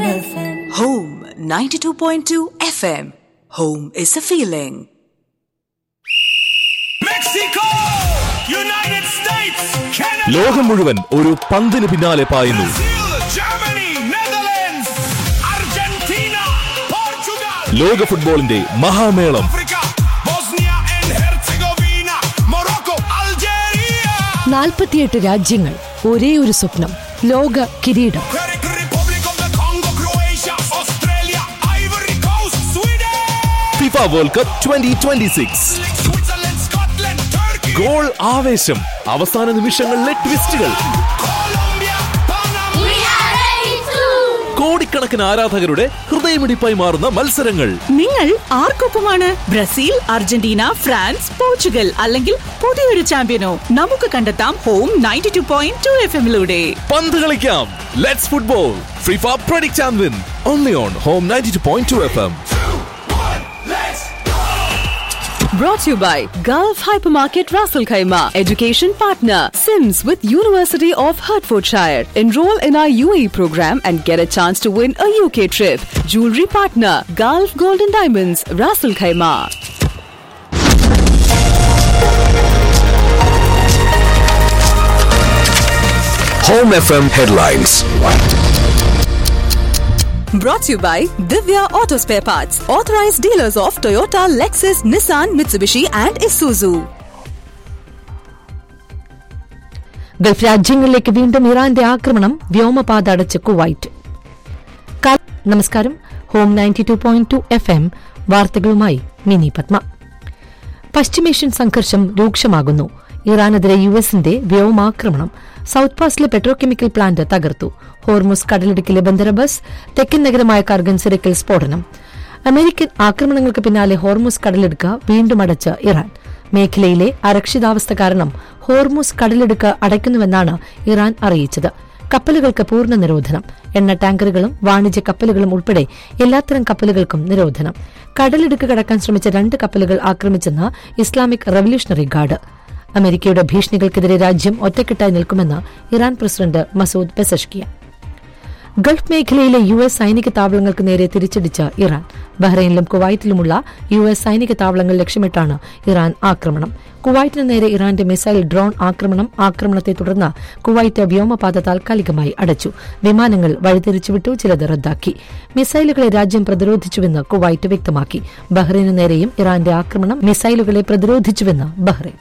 FM. Home 92.2 FM. Home is a feeling. Mexico! United States! Canada! ലോകം മുഴുവൻ ഒരു പന്തിന് പിന്നാലെ പായുന്നു Brazil! Germany! Netherlands! Argentina! Portugal! ലോക ഫുട്ബോളിന്റെ മഹാമേളം Africa! Bosnia and Herzegovina! Morocco! Algeria! നാൽപ്പത്തിയെട്ട് രാജ്യങ്ങൾ ഒരേ ഒരു സ്വപ്നം ലോക കിരീടം Czech Republic of the Congo! Croatia! Australia! Ivory Coast! Sweden! FIFA world cup twenty twenty six Switzerland! Scotland! Turkey! Goal ആവേശം അവസാന നിമിഷങ്ങളിലെ ട്വിസ്റ്റുകൾ Colombia! Panama! കോടിക്കണക്കിന് ആരാധകരുടെ ഹൃദയമിടിപ്പായി മാറുന്ന മത്സരങ്ങൾ നിങ്ങൾ ആർക്കൊപ്പമാണ് ബ്രസീൽ അർജന്റീന ഫ്രാൻസ് പോർച്ചുഗൽ അല്ലെങ്കിൽ പുതിയൊരു ചാമ്പ്യനോ നമുക്ക് കണ്ടെത്താം home ninety two point two F എമ്മിലൂടെ പന്ത് കളിക്കാം let's football FIFA predict and win only on home ninety two point two F M Brought to you by Gulf Hypermarket Raffle Khaima, education partner, Sims with University of Hertfordshire. Enroll in our UAE program and get a chance to win a UK trip. Jewelry partner, Gulf Golden Diamonds, Raffle Khaima. Home FM headlines. Brought to you by Divya Auto Spare Parts, authorized dealers of Toyota, Lexus, Nissan, Mitsubishi, and Isuzu. Gulf രാജ്യങ്ങളിലേക്ക് വീണ്ടും ഇറാന്റെ ആക്രമണം വ്യോമപാത അടച്ച് Kuwait കാ- നമസ്കാരം home ninety two point two F M വാർത്തകളുമായി മിനി പത്മ പശ്ചിമേഷ്യൻ സംഘർഷം രൂക്ഷമാകുന്നു ഇറാനെതിരെ യു എസിന്റെ വ്യോമാക്രമണം സൌത്ത് പാസിലെ പെട്രോകെമിക്കൽ പ്ലാന്റ് തകർത്തു ഹോർമുസ് കടലിടുക്കിലെ ബന്ദര ബസ് തെക്കൻ നഗരമായ കർഗൻസിരക്കിൽ സ്ഫോടനം അമേരിക്കൻ ആക്രമണങ്ങൾക്ക് പിന്നാലെ ഹോർമുസ് കടലിടുക്ക് വീണ്ടും അടച്ച് ഇറാൻ മേഖലയിലെ അരക്ഷിതാവസ്ഥ കാരണം ഹോർമുസ് കടലിടുക്ക് അടയ്ക്കുന്നുവെന്നാണ് ഇറാൻ അറിയിച്ചത് കപ്പലുകൾക്ക് പൂർണ്ണ നിരോധനം എണ്ണ ടാങ്കറുകളും വാണിജ്യ കപ്പലുകളും ഉൾപ്പെടെ എല്ലാത്തരം കപ്പലുകൾക്കും നിരോധനം കടലിടുക്ക് കടക്കാൻ ശ്രമിച്ച രണ്ട് കപ്പലുകൾ ആക്രമിച്ചെന്ന് ഇസ്ലാമിക് റവല്യൂഷണറി ഗാർഡ് അമേരിക്കയുടെ ഭീഷണികൾക്കെതിരെ രാജ്യം ഒറ്റക്കെട്ടായി നിൽക്കുമെന്ന് Iran president Masoud Pezeshkian Gulf മേഖലയിലെ യു എസ് സൈനിക താവളങ്ങൾക്ക് നേരെ തിരിച്ചടിച്ച ഇറാൻ ബഹ്റൈനിലും കുവൈറ്റിലുമുള്ള യു എസ് സൈനിക താവളങ്ങൾ ലക്ഷ്യമിട്ടാണ് ഇറാൻ ആക്രമണം കുവൈറ്റിന് നേരെ ഇറാന്റെ മിസൈൽ ഡ്രോൺ ആക്രമണം ആക്രമണത്തെ തുടർന്ന് കുവൈറ്റ് വ്യോമപാത താൽക്കാലികമായി അടച്ചു വിമാനങ്ങൾ വഴിതിരിച്ചുവിട്ടു ചിലത് റദ്ദാക്കി മിസൈലുകളെ രാജ്യം പ്രതിരോധിച്ചുവെന്ന് കുവൈറ്റ് വ്യക്തമാക്കി ബഹ്റൈനു നേരെയും ഇറാന്റെ ആക്രമണം മിസൈലുകളെ പ്രതിരോധിച്ചുവെന്ന് ബഹ്റൈൻ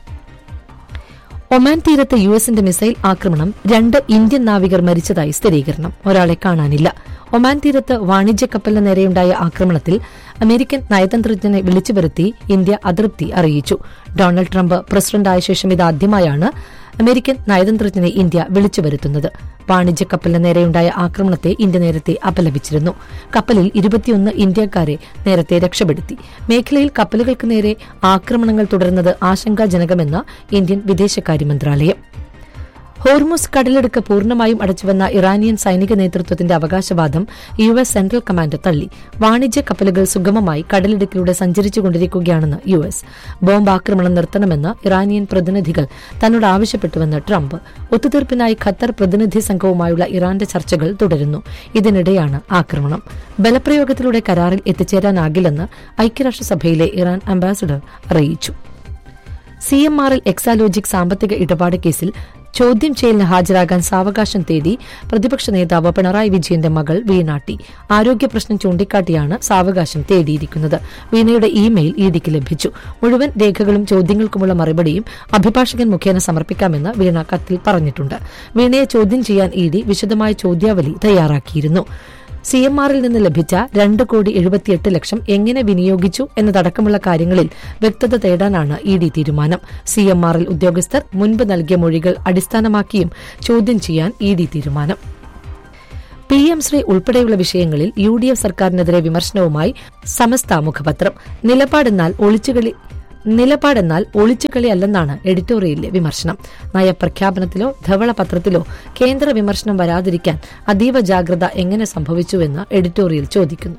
ഒമാൻ തീരത്ത് യു എസിന്റെ മിസൈൽ ആക്രമണം രണ്ട് ഇന്ത്യൻ നാവികർ മരിച്ചതായി സ്ഥിരീകരണം ഒരാളെ കാണാനില്ല ഒമാൻ തീരത്ത് വാണിജ്യ കപ്പലിന് നേരെയുണ്ടായ ആക്രമണത്തിൽ അമേരിക്കൻ നയതന്ത്രജ്ഞനെ വിളിച്ചു വരുത്തി ഇന്ത്യ അതൃപ്തി അറിയിച്ചു ഡൊണാൾഡ് ട്രംപ് പ്രസിഡന്റായ ശേഷം ഇതാദ്യമായാണ് അമേരിക്കൻ നയതന്ത്രജ്ഞനെ ഇന്ത്യ വിളിച്ചു വരുത്തുന്നത് വാണിജ്യ കപ്പലിന് നേരെയുണ്ടായ ആക്രമണത്തെ ഇന്ത്യ നേരത്തെ അപലപിച്ചിരുന്നു കപ്പലിൽ ഇരുപത്തിയൊന്ന് ഇന്ത്യക്കാരെ നേരത്തെ രക്ഷപ്പെടുത്തി മേഖലയിൽ കപ്പലുകൾക്ക് നേരെ ആക്രമണങ്ങൾ തുടരുന്നത് ആശങ്കാജനകമെന്ന് ഇന്ത്യൻ വിദേശകാര്യ മന്ത്രാലയം ഹോർമുസ് കടലെടുക്ക് പൂർണ്ണമായും അടച്ചുവെന്ന ഇറാനിയൻ സൈനിക നേതൃത്വത്തിന്റെ അവകാശവാദം യു എസ് സെൻട്രൽ കമാൻഡ് തള്ളി വാണിജ്യ കപ്പലുകൾ സുഗമമായി കടലിടുക്കിലൂടെ സഞ്ചരിച്ചുകൊണ്ടിരിക്കുകയാണെന്ന് യു എസ് ബോംബാക്രമണം നിർത്തണമെന്ന് ഇറാനിയൻ പ്രതിനിധികൾ തന്നോട് ആവശ്യപ്പെട്ടുവെന്ന് ട്രംപ് ഒത്തുതീർപ്പിനായി ഖത്തർ പ്രതിനിധി സംഘവുമായുള്ള ഇറാന്റെ ചർച്ചകൾ തുടരുന്നു ഇതിനിടെയാണ് ആക്രമണം ബലപ്രയോഗത്തിലൂടെ കരാറിൽ എത്തിച്ചേരാനാകില്ലെന്ന് ഐക്യരാഷ്ട്രസഭയിലെ ഇറാൻ അംബാസിഡർ അറിയിച്ചു സി എം ആറിൽ എക്സാലോജിക് സാമ്പത്തിക ഇടപാട് കേസിൽ ചോദ്യം ചെയ്യലിന് ഹാജരാകാൻ സാവകാശം തേടി പ്രതിപക്ഷ നേതാവ് പിണറായി വിജയന്റെ മകൾ വീണാട്ടി ആരോഗ്യ പ്രശ്നം ചൂണ്ടിക്കാട്ടിയാണ് സാവകാശം തേടിയിരിക്കുന്നത് വീണയുടെ ഇമെയിൽ ഇഡിക്ക് ലഭിച്ചു മുഴുവൻ രേഖകളും ചോദ്യങ്ങൾക്കുമുള്ള മറുപടിയും അഭിഭാഷകൻ മുഖേന സമർപ്പിക്കാമെന്ന് വീണ കത്തിൽ പറഞ്ഞിട്ടുണ്ട് വീണയെ ചോദ്യം ചെയ്യാൻ ഇ ഡി വിശദമായ ചോദ്യാവലി തയ്യാറാക്കിയിരുന്നു സി എം ആറിൽ നിന്ന് ലഭിച്ച രണ്ട് കോടി എഴുപത്തിയെട്ട് ലക്ഷം എങ്ങനെ വിനിയോഗിച്ചു എന്നതടക്കമുള്ള കാര്യങ്ങളിൽ വ്യക്തത തേടാനാണ് ഇ ഡി തീരുമാനം സി എം ആറിൽ ഉദ്യോഗസ്ഥർ മുൻപ് നൽകിയ മൊഴികൾ അടിസ്ഥാനമാക്കിയും ചോദ്യം ചെയ്യാൻ ഇ ഡി തീരുമാനം പി എം ശ്രീ ഉൾപ്പെടെയുള്ള വിഷയങ്ങളിൽ യു ഡി എഫ് സർക്കാരിനെതിരെ വിമർശനവുമായി സമസ്ത മുഖപത്രം നിലപാടെന്നാൽ ഒളിച്ചുകളി നിലപാടെന്നാൽ ഒളിച്ചുകളിയല്ലെന്നാണ് എഡിറ്റോറിയലിലെ വിമർശനം നയപ്രഖ്യാപനത്തിലോ ധവളപത്രത്തിലോ കേന്ദ്ര വിമർശനം വരാതിരിക്കാൻ അതീവ ജാഗ്രത എങ്ങനെ സംഭവിച്ചുവെന്ന് എഡിറ്റോറിയൽ ചോദിക്കുന്നു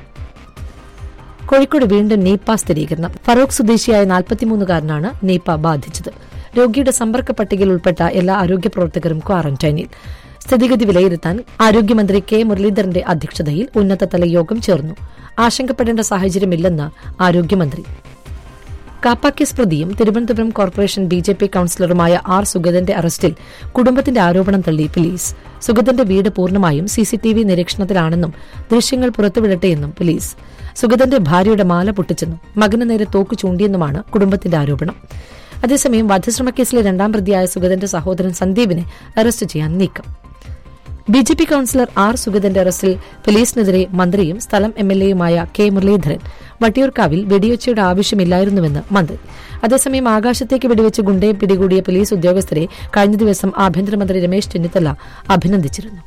കോഴിക്കോട് വീണ്ടും നീപ്പ സ്ഥിരീകരണം ഫറോക്ക് സ്വദേശിയായ നാൽപ്പത്തിമൂന്നുകാരനാണ് നീപ്പ ബാധിച്ചത് രോഗിയുടെ സമ്പർക്ക പട്ടികയിൽ ഉൾപ്പെട്ട എല്ലാ ആരോഗ്യ പ്രവർത്തകരും ക്വാറന്റൈനിൽ സ്ഥിതിഗതി വിലയിരുത്താൻ ആരോഗ്യമന്ത്രി കെ മുരളീധരന്റെ അധ്യക്ഷതയിൽ ഉന്നതതല യോഗം ചേർന്നു ആശങ്കപ്പെടേണ്ട സാഹചര്യമില്ലെന്ന് ആരോഗ്യമന്ത്രി കാപ്പാക്കിസ് പ്രതിയും Thiruvananthapuram corporation B J P കൌൺസിലറുമായ ആർ സുഗതന്റെ അറസ്റ്റിൽ കുടുംബത്തിന്റെ ആരോപണം തള്ളി പോലീസ് സുഗതന്റെ വീട് പൂർണ്ണമായും സിസിടിവി നിരീക്ഷണത്തിലാണെന്നും ദൃശ്യങ്ങൾ പുറത്തുവിടട്ടെയെന്നും പോലീസ് സുഗതന്റെ ഭാര്യയുടെ മാല പൊട്ടിച്ചെന്നും മകന് നേരെ തോക്ക് ചൂണ്ടിയെന്നുമാണ് കുടുംബത്തിന്റെ ആരോപണം അതേസമയം വധശ്രമക്കേസിലെ രണ്ടാം പ്രതിയായ സുഗതന്റെ സഹോദരൻ സന്ദീപിനെ അറസ്റ്റ് ചെയ്യാൻ നീക്കം B J P councillor R സുഗതന്റെ അറസ്റ്റിൽ പോലീസിനെതിരെ മന്ത്രിയും സ്ഥലം എം എൽ എയുമായ കെ മുരളീധരൻ വട്ടിയൂർക്കാവിൽ വെടിയൊച്ചയുടെ ആവശ്യമില്ലായിരുന്നുവെന്ന് മന്ത്രി അതേസമയം ആകാശത്തേക്ക് വെടിവെച്ച് ഗുണ്ടയെ പിടികൂടിയ പോലീസ് ഉദ്യോഗസ്ഥരെ കഴിഞ്ഞ ദിവസം ആഭ്യന്തരമന്ത്രി രമേശ് ചെന്നിത്തല അഭിനന്ദിച്ചിരുന്നു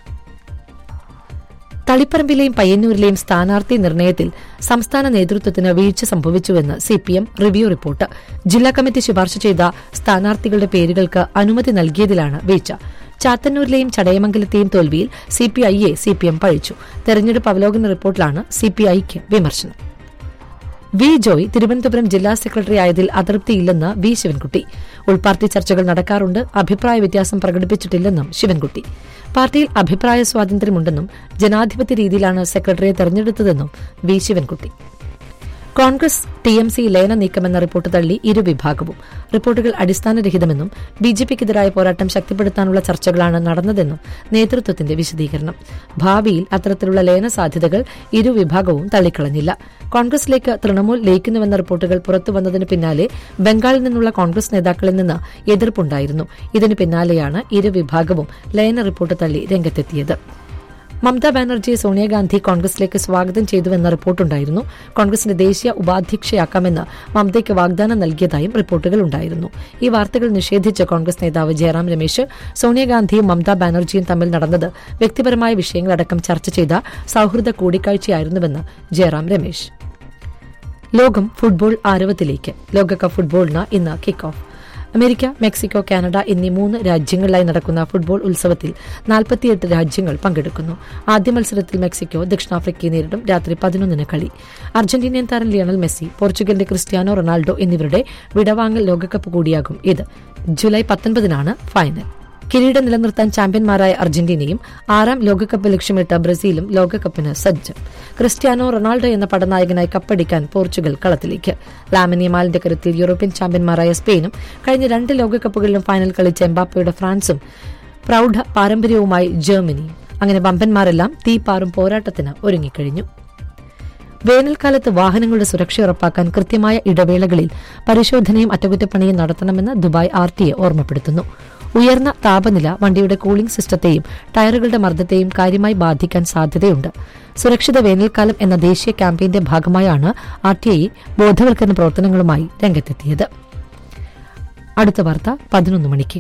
തളിപ്പറമ്പിലെയും പയ്യന്നൂരിലെയും സ്ഥാനാർത്ഥി നിർണയത്തിൽ സംസ്ഥാന നേതൃത്വത്തിന് വീഴ്ച സംഭവിച്ചുവെന്ന് സിപിഎം റിവ്യൂ റിപ്പോർട്ട് ജില്ലാ കമ്മിറ്റി ശുപാർശ ചെയ്ത സ്ഥാനാർത്ഥികളുടെ പേരുകൾക്ക് അനുമതി നൽകിയതിലാണ് വീഴ്ച ചാത്തന്നൂരിലെയും ചടയമംഗലത്തെയും തോൽവിയിൽ സിപിഐയെ സിപിഎം പഴിച്ചു തെരഞ്ഞെടുപ്പ് അവലോകന റിപ്പോർട്ടിലാണ് സിപിഐക്ക് വിമർശനം വി ജോയ് തിരുവനന്തപുരം ജില്ലാ സെക്രട്ടറി ആയതിൽ അതൃപ്തിയില്ലെന്ന് വി ശിവൻകുട്ടി ഉൾപാർട്ടി ചർച്ചകൾ നടക്കാറുണ്ട് അഭിപ്രായ വ്യത്യാസം പ്രകടിപ്പിച്ചിട്ടില്ലെന്നും ശിവൻകുട്ടി പാർട്ടിയിൽ അഭിപ്രായ സ്വാതന്ത്ര്യമുണ്ടെന്നും ജനാധിപത്യ രീതിയിലാണ് സെക്രട്ടറിയെ തെരഞ്ഞെടുത്തതെന്നും V Sivankutty Congress T M C ലയന നീക്കമെന്ന റിപ്പോർട്ട് തള്ളി ഇരുവിഭാഗവും റിപ്പോർട്ടുകൾ അടിസ്ഥാനരഹിതമെന്നും ബി ജെ പിക്കെതിരായ പോരാട്ടം ശക്തിപ്പെടുത്താനുള്ള ചർച്ചകളാണ് നടന്നതെന്നും നേതൃത്വത്തിന്റെ വിശദീകരണം ഭാവിയിൽ അത്തരത്തിലുള്ള ലയന സാധ്യതകൾ ഇരുവിഭാഗവും തള്ളിക്കളഞ്ഞില്ല കോൺഗ്രസിലേക്ക് തൃണമൂൽ ലയിക്കുന്നുവെന്ന റിപ്പോർട്ടുകൾ പുറത്തുവന്നതിന് പിന്നാലെ ബംഗാളിൽ നിന്നുള്ള കോൺഗ്രസ് നേതാക്കളിൽ നിന്ന് എതിർപ്പുണ്ടായിരുന്നു ഇതിന് പിന്നാലെയാണ് ഇരുവിഭാഗവും ലയന റിപ്പോർട്ട് തള്ളി രംഗത്തെത്തിയത് മമതാ ബാനർജിയെ സോണിയാഗാന്ധി കോൺഗ്രസിലേക്ക് സ്വാഗതം ചെയ്തുവെന്ന റിപ്പോർട്ടുണ്ടായിരുന്നു കോൺഗ്രസിന്റെ ദേശീയ ഉപാധ്യക്ഷയാക്കാമെന്ന് മമതയ്ക്ക് വാഗ്ദാനം നൽകിയതായും റിപ്പോർട്ടുകൾ ഉണ്ടായിരുന്നു ഈ വാർത്തകൾ നിഷേധിച്ച കോൺഗ്രസ് നേതാവ് ജയറാം രമേശ് സോണിയാഗാന്ധിയും മമതാ ബാനർജിയും തമ്മിൽ നടന്നത് വ്യക്തിപരമായ വിഷയങ്ങളടക്കം ചർച്ച ചെയ്ത സൌഹൃദ കൂടിക്കാഴ്ചയായിരുന്നുവെന്ന് ജയറാം രമേശ് ലോകം ഫുട്ബോൾ ആരവത്തിലേക്ക് ലോകകപ്പ് ഫുട്ബോളിന് ഇന്ന് kick off America Mexico Canada എന്നീ മൂന്ന് രാജ്യങ്ങളിലായി നടക്കുന്ന ഫുട്ബോൾ ഉത്സവത്തിൽ നാൽപ്പത്തിയെട്ട് രാജ്യങ്ങൾ പങ്കെടുക്കുന്നു ആദ്യ മത്സരത്തിൽ മെക്സിക്കോ ദക്ഷിണാഫ്രിക്കയെ നേരിടും രാത്രി പതിനൊന്നിന് കളി അർജന്റീനിയൻ താരം ലിയണൽ മെസ്സി പോർച്ചുഗലിന്റെ ക്രിസ്ത്യാനോ റൊണാൾഡോ എന്നിവരുടെ വിടവാങ്ങൽ ലോകകപ്പ് കൂടിയാകും ഇത് ജൂലൈ പത്തൊൻപതിനാണ് ഫൈനൽ കിരീടം നിലനിർത്താൻ ചാമ്പ്യന്മാരായ അർജന്റീനയും ആറാം ലോകകപ്പ് ലക്ഷ്യമിട്ട ബ്രസീലും ലോകകപ്പിന് സജ്ജം ക്രിസ്ത്യാനോ റൊണാൾഡോ എന്ന പടനായകനായി കപ്പടിക്കാൻ പോർച്ചുഗൽ കളത്തിലേക്ക് ലാമിനിയമാലിന്റെ കരുത്തിൽ യൂറോപ്യൻ ചാമ്പ്യന്മാരായ സ്പെയിനും കഴിഞ്ഞ രണ്ട് ലോകകപ്പുകളിലും ഫൈനൽ കളിച്ച എംബാപ്പയുടെ ഫ്രാൻസും പ്രൌഢ പാരമ്പര്യവുമായി ജർമ്മനിയും അങ്ങനെ വമ്പന്മാരെല്ലാം തീപ്പാറും പോരാട്ടത്തിന് ഒരുങ്ങിക്കഴിഞ്ഞു വേനൽക്കാലത്ത് വാഹനങ്ങളുടെ സുരക്ഷ ഉറപ്പാക്കാൻ കൃത്യമായ ഇടവേളകളിൽ പരിശോധനയും അറ്റകുറ്റപ്പണിയും നടത്തണമെന്ന് ദുബായ് ആർ ടി എ ഓർമ്മപ്പെടുത്തുന്നു ഉയർന്ന താപനില വണ്ടിയുടെ കൂളിംഗ് സിസ്റ്റത്തെയും ടയറുകളുടെ മർദ്ദത്തെയും കാര്യമായി ബാധിക്കാൻ സാധ്യതയുണ്ട് സുരക്ഷിത വേനൽക്കാലം എന്ന ദേശീയ ക്യാമ്പയിന്റെ ഭാഗമായാണ് ആർ ടി ഐ ബോധവൽക്കരണ പ്രവർത്തനങ്ങളുമായി രംഗത്തെത്തിയത് അടുത്ത വാർത്ത പതിനൊന്ന് മണിക്ക്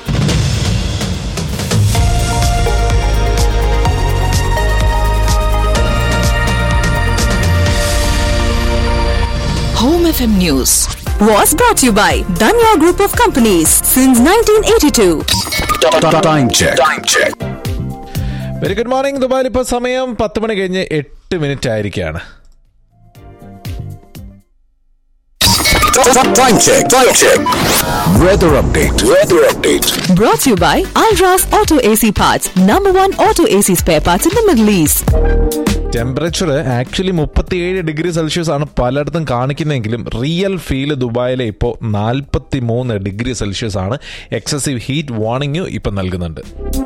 Home FM News was brought to you by Danya Group of Companies since 1982. Time check. Time check. Very good morning ദുബായിൽ ഇപ്പോൾ സമയം പത്ത് മണി കഴിഞ്ഞ് എട്ട് മിനിറ്റ് ആയിരിക്കുകയാണ് Time check. Time check. Weather update. Weather update. Brought to you by Alras Auto AC Parts, number one auto AC spare parts in the Middle East. Temperature actually മുപ്പത്തിയേഴ് degree Celsius ആണ് പലയിടത്തും കാണിക്കുന്നതെങ്കിലും real feel ദുബായിലെ ഇപ്പോൾ നാൽപ്പത്തി മൂന്ന് degree Celsius ആണ് excessive heat warning ഇപ്പം നൽകുന്നുണ്ട്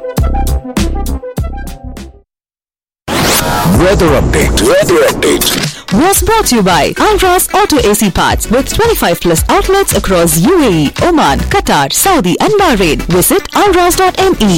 Weather update. Weather update. Was brought to you by Alras Auto AC Parts with 25 plus outlets across UAE, Oman, Qatar, Saudi, and Bahrain. Visit alras.me.